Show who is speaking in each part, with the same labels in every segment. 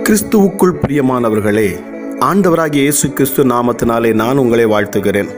Speaker 1: கிறிஸ்துவுக்குள் பிரியமானவர்களே ஆண்டவராகிய இயேசு கிறிஸ்து நாமத்தினாலே நான் உங்களை வாழ்த்துகிறேன்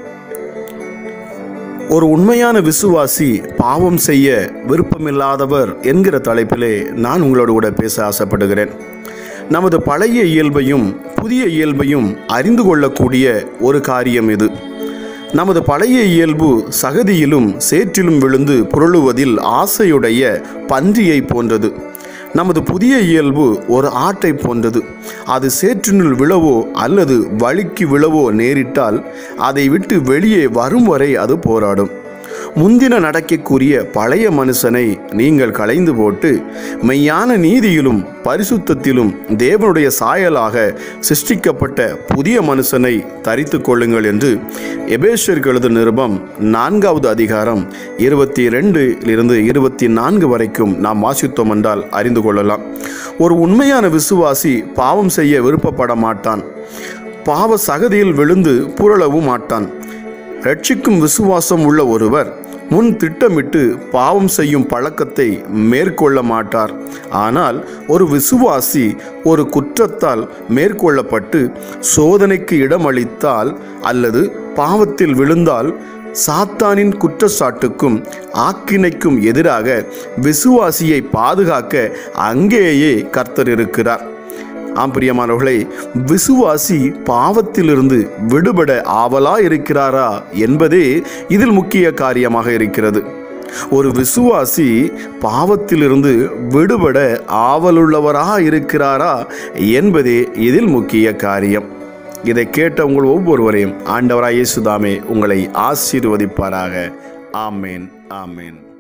Speaker 1: ஒரு உண்மையான விசுவாசி பாவம் செய்ய விருப்பமில்லாதவர் என்கிற தலைப்பிலே நான் உங்களோடு கூட பேச ஆசைப்படுகிறேன் நமது பழைய இயல்பையும் புதிய இயல்பையும் அறிந்து கொள்ளக்கூடிய ஒரு காரியம் இது நமது பழைய இயல்பு சகதியிலும் சேற்றிலும் விழுந்து புரளுவதில் ஆசையுடைய பன்றியை போன்றது நமது புதிய இயல்பு ஒரு ஆட்டை போன்றது அது சேற்றினுள் விழவோ அல்லது வழுக்கி விழவோ நேரிட்டால் அதை விட்டு வெளியே வரும் வரை அது போராடும் முந்தின நடக்கக்கூடிய பழைய மனுஷனை நீங்கள் களைந்து போட்டு மெய்யான நீதியிலும் பரிசுத்தத்திலும் தேவனுடைய சாயலாக சிருஷ்டிக்கப்பட்ட புதிய மனுஷனை தரித்து கொள்ளுங்கள் என்று எபேஷருக்கு எழுது நிருபம் நான்காவது அதிகாரம் இருபத்தி ரெண்டிலிருந்து இருபத்தி நான்கு வரைக்கும் நாம் வாசித்தோம் என்றால் அறிந்து கொள்ளலாம் ஒரு உண்மையான விசுவாசி பாவம் செய்ய விருப்பப்பட மாட்டான் பாவ சகதியில் விழுந்து புரளவும் மாட்டான் ரட்சிக்கும் விசுவாசம் உள்ள ஒருவர் முன் திட்டமிட்டு பாவம் செய்யும் பழக்கத்தை மேற்கொள்ள மாட்டார் ஆனால் ஒரு விசுவாசி ஒரு குற்றத்தால் மேற்கொள்ளப்பட்டு சோதனைக்கு இடமளித்தால் அல்லது பாவத்தில் விழுந்தால் சாத்தானின் குற்றச்சாட்டுக்கும் ஆக்கினைக்கும் எதிராக விசுவாசியை பாதுகாக்க அங்கேயே கர்த்தர் இருக்கிறார் ஆம் பிரியமானவர்களே விசுவாசி பாவத்திலிருந்து விடுபட ஆவலா இருக்கிறாரா என்பதே இதில் முக்கிய காரியமாக இருக்கிறது ஒரு விசுவாசி பாவத்திலிருந்து விடுபட ஆவலுள்ளவராக இருக்கிறாரா என்பதே இதில் முக்கிய காரியம் இதை கேட்ட உங்கள் ஒவ்வொருவரையும் ஆண்டவராய் இயேசுதாமே உங்களை ஆசீர்வதிப்பாராக ஆமேன் ஆமேன்